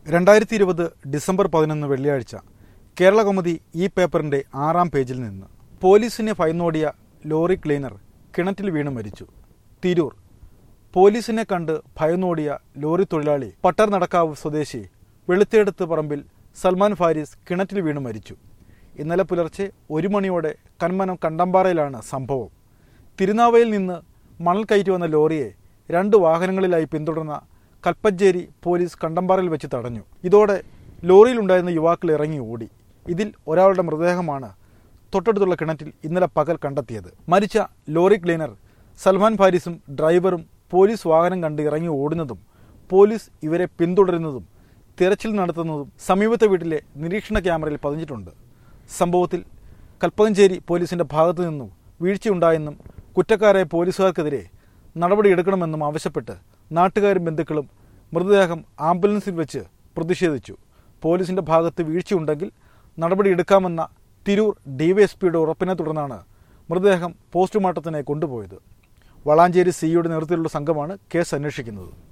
രണ്ടായിരത്തി ഇരുപത് ഡിസംബർ പതിനൊന്ന് വെള്ളിയാഴ്ച കേരള കൗമുദി ഈ പേപ്പറിന്റെ ആറാം പേജിൽ നിന്ന് പോലീസിനെ ഭയന്നോടിയ ലോറി ക്ലീനർ കിണറ്റിൽ വീണ് മരിച്ചു തിരൂർ പോലീസിനെ കണ്ട് ഭയന്നോടിയ ലോറി തൊഴിലാളി പട്ടർ നടക്കാവ് സ്വദേശി വെളുത്തേടത്ത് പറമ്പിൽ സൽമാൻ ഫാരിസ് കിണറ്റിൽ വീണ് മരിച്ചു ഇന്നലെ പുലർച്ചെ ഒരു മണിയോടെ കന്മനം കണ്ടമ്പാറയിലാണ് സംഭവം തിരുനാവയിൽ നിന്ന് മണൽ കയറ്റി വന്ന ലോറിയെ രണ്ട് വാഹനങ്ങളിലായി പിന്തുടർന്ന കൽപ്പഞ്ചേരി പോലീസ് കണ്ടമ്പാറയിൽ വെച്ച് തടഞ്ഞു ഇതോടെ ലോറിയിലുണ്ടായിരുന്ന യുവാക്കൾ ഇറങ്ങി ഓടി ഇതിൽ ഒരാളുടെ മൃതദേഹമാണ് തൊട്ടടുത്തുള്ള കിണറ്റിൽ ഇന്നലെ പകൽ കണ്ടെത്തിയത് മരിച്ച ലോറി ക്ലീനർ സൽമാൻ ഫാരിസും ഡ്രൈവറും പോലീസ് വാഹനം കണ്ട് ഇറങ്ങി ഓടുന്നതും പോലീസ് ഇവരെ പിന്തുടരുന്നതും തിരച്ചിൽ നടത്തുന്നതും സമീപത്തെ വീട്ടിലെ നിരീക്ഷണ ക്യാമറയിൽ പതിഞ്ഞിട്ടുണ്ട് സംഭവത്തിൽ കൽപ്പകഞ്ചേരി പോലീസിന്റെ ഭാഗത്തു നിന്നും വീഴ്ചയുണ്ടായെന്നും കുറ്റക്കാരായ പോലീസുകാർക്കെതിരെ നടപടിയെടുക്കണമെന്നും ആവശ്യപ്പെട്ട് നാട്ടുകാരും ബന്ധുക്കളും മൃതദേഹം ആംബുലൻസിൽ വെച്ച് പ്രതിഷേധിച്ചു പോലീസിന്റെ ഭാഗത്ത് വീഴ്ചയുണ്ടെങ്കിൽ നടപടിയെടുക്കാമെന്ന തിരൂർ ഡിവൈഎസ്പിയുടെ ഉറപ്പിനെ തുടർന്നാണ് മൃതദേഹം പോസ്റ്റ്മോർട്ടത്തിനായി കൊണ്ടുപോയത് വളാഞ്ചേരി സിയുടെ നേതൃത്വത്തിലുള്ള സംഘമാണ് കേസ് അന്വേഷിക്കുന്നത്